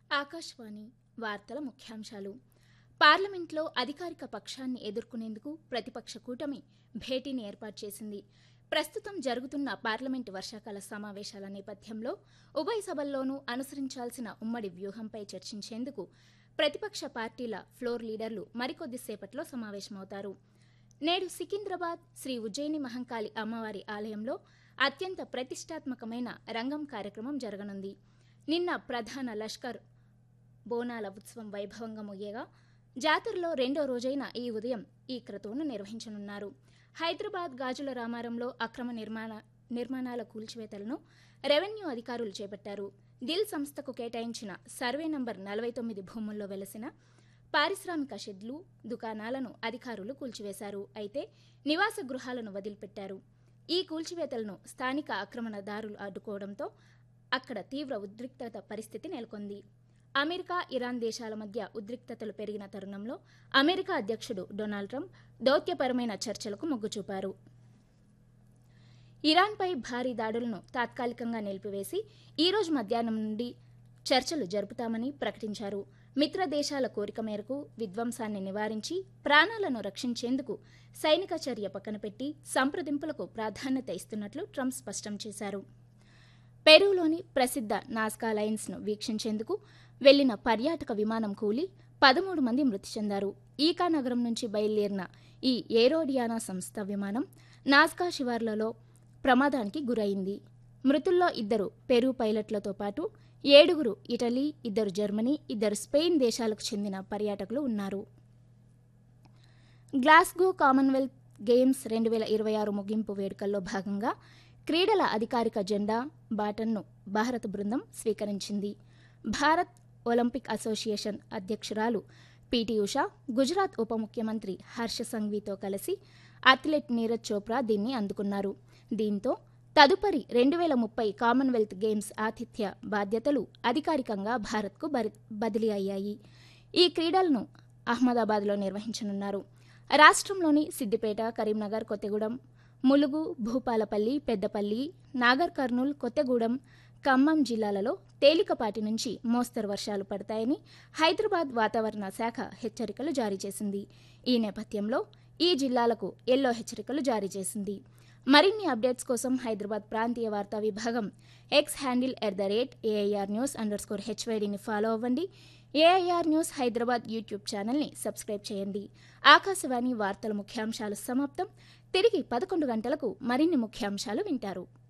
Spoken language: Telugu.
ఆకాశవాణి వార్తల ముఖ్యాంశాలు పార్లమెంట్లో అధికారిక పక్షాన్ని ఎదుర్కొనేందుకు ప్రతిపక్ష కూటమి భేటీని ఏర్పాటు చేసింది ప్రస్తుతం జరుగుతున్న పార్లమెంటు వర్షాకాల సమావేశాల నేపథ్యంలో ఉభయ సభల్లోనూ అనుసరించాల్సిన ఉమ్మడి వ్యూహంపై చర్చించేందుకు ప్రతిపక్ష పార్టీల ఫ్లోర్ లీడర్లు మరికొద్దిసేపట్లో సమావేశమవుతారు నేడు సికింద్రాబాద్ శ్రీ ఉజ్జయిని మహంకాళి అమ్మవారి ఆలయంలో అత్యంత ప్రతిష్టాత్మకమైన రంగం కార్యక్రమం జరగనుంది నిన్న ప్రధాన లష్కర్ బోనాల ఉత్సవం వైభవంగా ముగియగా జాతరలో రెండో రోజైన ఈ ఉదయం ఈ క్రతువును నిర్వహించనున్నారు హైదరాబాద్ గాజుల రామారంలో అక్రమ నిర్మాణ నిర్మాణాల కూల్చివేతలను రెవెన్యూ అధికారులు చేపట్టారు దిల్ సంస్థకు కేటాయించిన సర్వే నంబర్ నలభై తొమ్మిది భూముల్లో వెలసిన పారిశ్రామిక షెడ్లు దుకాణాలను అధికారులు కూల్చివేశారు అయితే నివాస గృహాలను వదిలిపెట్టారు ఈ కూల్చివేతలను స్థానిక ఆక్రమణదారులు అడ్డుకోవడంతో అక్కడ తీవ్ర ఉద్రిక్తత పరిస్థితి నెలకొంది అమెరికా ఇరాన్ దేశాల మధ్య ఉద్రిక్తతలు పెరిగిన తరుణంలో అమెరికా అధ్యక్షుడు డొనాల్డ్ ట్రంప్ దౌత్యపరమైన చర్చలకు మొగ్గు చూపారు ఇరాన్పై భారీ దాడులను తాత్కాలికంగా నిలిపివేసి ఈ రోజు మధ్యాహ్నం నుండి చర్చలు జరుపుతామని ప్రకటించారు మిత్ర దేశాల కోరిక మేరకు విధ్వంసాన్ని నివారించి ప్రాణాలను రక్షించేందుకు సైనిక చర్య పక్కనపెట్టి సంప్రదింపులకు ప్రాధాన్యత ఇస్తున్నట్లు ట్రంప్ స్పష్టం చేశారు పెరూలోని ప్రసిద్ధ నాస్కా లైన్స్ను వీక్షించేందుకు వెళ్లిన పర్యాటక విమానం కూలి పదమూడు మంది మృతి చెందారు ఈకా నగరం నుంచి బయలుదేరిన ఈ ఏరోడియానా సంస్థ విమానం నాస్కా శివార్లలో ప్రమాదానికి గురైంది మృతుల్లో ఇద్దరు పెరు పైలట్లతో పాటు ఏడుగురు ఇటలీ ఇద్దరు జర్మనీ ఇద్దరు స్పెయిన్ దేశాలకు చెందిన పర్యాటకులు ఉన్నారు గ్లాస్గో కామన్వెల్త్ గేమ్స్ రెండు వేల ఇరవై ఆరు ముగింపు వేడుకల్లో భాగంగా క్రీడల అధికారిక జెండా బాటన్ను భారత బృందం స్వీకరించింది భారత్ ఒలింపిక్ అసోసియేషన్ అధ్యక్షురాలు పిటి ఉషా గుజరాత్ ఉప ముఖ్యమంత్రి హర్ష సంఘ్వీతో కలిసి అథ్లెట్ నీరజ్ చోప్రా దీన్ని అందుకున్నారు దీంతో తదుపరి రెండు వేల ముప్పై కామన్వెల్త్ గేమ్స్ ఆతిథ్య బాధ్యతలు అధికారికంగా భారత్కు బరి బదిలీ అయ్యాయి ఈ క్రీడలను అహ్మదాబాద్లో నిర్వహించనున్నారు రాష్ట్రంలోని సిద్దిపేట కరీంనగర్ కొత్తగూడెం ములుగు భూపాలపల్లి పెద్దపల్లి నాగర్ కర్నూల్ కొత్తగూడెం ఖమ్మం జిల్లాలలో తేలికపాటి నుంచి మోస్తరు వర్షాలు పడతాయని హైదరాబాద్ వాతావరణ శాఖ హెచ్చరికలు జారీ చేసింది ఈ నేపథ్యంలో ఈ జిల్లాలకు ఎల్లో హెచ్చరికలు జారీ చేసింది మరిన్ని అప్డేట్స్ కోసం హైదరాబాద్ ప్రాంతీయ వార్తా విభాగం X handle at the rate AIR news underscore హెచ్వైడిని ఫాలో అవ్వండి ఏఐఆర్ న్యూస్ హైదరాబాద్ యూట్యూబ్ ఛానల్ని సబ్స్క్రైబ్ చేయండి ఆకాశవాణి వార్తల ముఖ్యాంశాలు సమాప్తం తిరిగి పదకొండు గంటలకు మరిన్ని ముఖ్యాంశాలు వింటారు